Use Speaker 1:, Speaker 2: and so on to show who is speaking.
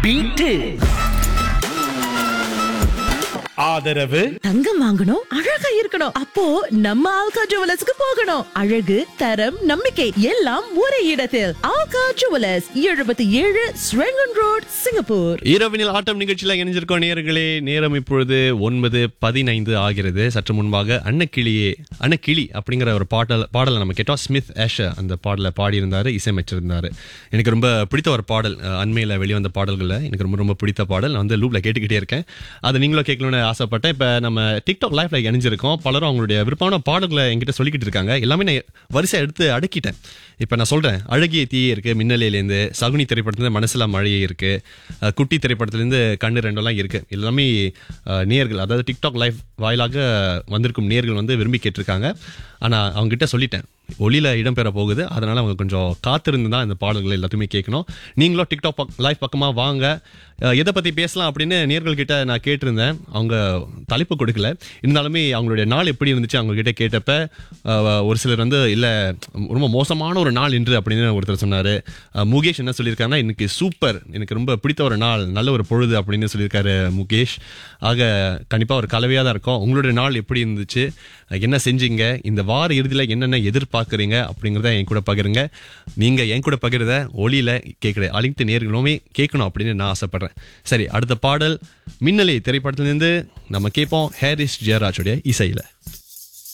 Speaker 1: beat
Speaker 2: ஆதரவு
Speaker 3: தங்கம் வாங்கணும் அழகா இருக்கணும் அப்போ நம்ம ஆல்கா ஜுவலர்ஸ்க்கு போகணும் அழகு தரம் நம்பிக்கை எல்லாம் ஒரே இடத்தில் ஆல்கா ஜுவலர்ஸ் எழுபத்தி ஏழு ஸ்ரெங்கன் ரோட் சிங்கப்பூர்
Speaker 4: இரவினில் ஆட்டம் நிகழ்ச்சியில் இணைஞ்சிருக்கோம் நேர்களே நேரம் இப்பொழுது ஒன்பது பதினைந்து ஆகிறது சற்று முன்பாக அன்னக்கிளியே அன்னக்கிளி அப்படிங்கிற ஒரு பாடல் பாடலை நம்ம கேட்டோம் ஸ்மித் ஆஷ அந்த பாடலை பாடியிருந்தாரு இசையமைச்சிருந்தாரு எனக்கு ரொம்ப பிடித்த ஒரு பாடல் அஹ், அண்மையில வெளிவந்த பாடல்களில் எனக்கு ரொம்ப ரொம்ப பிடித்த பாடல் நான் வந்து லூப்ல கேட்டுக்கிட்டே இருக்கேன் அதை நீங்களும் கேட்கணும்னு ஆசைப்பட்டேன் இப்போ நம்ம டிக்டாக் லைஃப்ல இணைஞ்சிருக்கோம் பலரும் அவங்களுடைய விருப்பமான பாடல்களை என்கிட்ட சொல்லிக்கிட்டு இருக்காங்க எல்லாமே நான் வரிசை எடுத்து அடுக்கிட்டேன் இப்போ நான் சொல்றேன் அழகிய தீயே இருக்கு மின்னலையிலேருந்து சகுனி திரைப்படத்துலேருந்து மனசுல மழையே இருக்கு அஹ், குட்டி திரைப்படத்துலேருந்து கண்ணு ரெண்டெல்லாம் இருக்கு எல்லாமே அஹ், நேயர்கள் அதாவது டிக்டாக் லைவ் வாயிலாக வந்திருக்கும் நேயர்கள் வந்து விரும்பி கேட்டிருக்காங்க ஆனால் அவங்க கிட்ட சொல்லிட்டேன் ஒளியில இடம்பெற போகுது அதனால அவங்க கொஞ்சம் காத்திருந்து தான் இந்த பாடல்கள் எல்லாத்தையுமே கேட்கணும் நீங்களும் டிக்டாக் பக் லைவ் பக்கமா வாங்க அஹ், எதை பத்தி பேசலாம் அப்படின்னு நேர்கள் கிட்ட நான் கேட்டிருந்தேன் அவங்க தலைப்பு கொடுக்கல இருந்தாலுமே அவங்களுடைய நாள் எப்படி இருந்துச்சு அவங்க கிட்ட கேட்டப்ப அஹ், ஒரு சிலர் வந்து இல்ல ரொம்ப மோசமான ஒரு நாள் இன்று அப்படின்னு ஒருத்தர் சொன்னாரு அஹ், முகேஷ் என்ன சொல்லியிருக்காருன்னா இன்னைக்கு சூப்பர் எனக்கு ரொம்ப பிடித்த ஒரு நாள் நல்ல ஒரு பொழுது அப்படின்னு சொல்லியிருக்காரு முகேஷ் ஆக கண்டிப்பா ஒரு கலவையா தான் இருக்கும் உங்களுடைய நாள் எப்படி இருந்துச்சு அஹ், என்ன செஞ்சீங்க இந்த வார இறுதியில் என்னென்ன எதிர்பார்க்குறீங்க அப்படிங்கிறத என் கூட பகிருங்க நீங்க என் கூட பகிர்றத ஒளியில கேட்குற அனைத்து நேர்களுமே கேட்கணும் அப்படின்னு நான் ஆசைப்படுறேன் சரி அடுத்த பாடல் மின்னலே திரைப்படத்திலிருந்து நம்ம கேட்போம் ஹேரிஸ் ஜெயராஜுடைய இசையில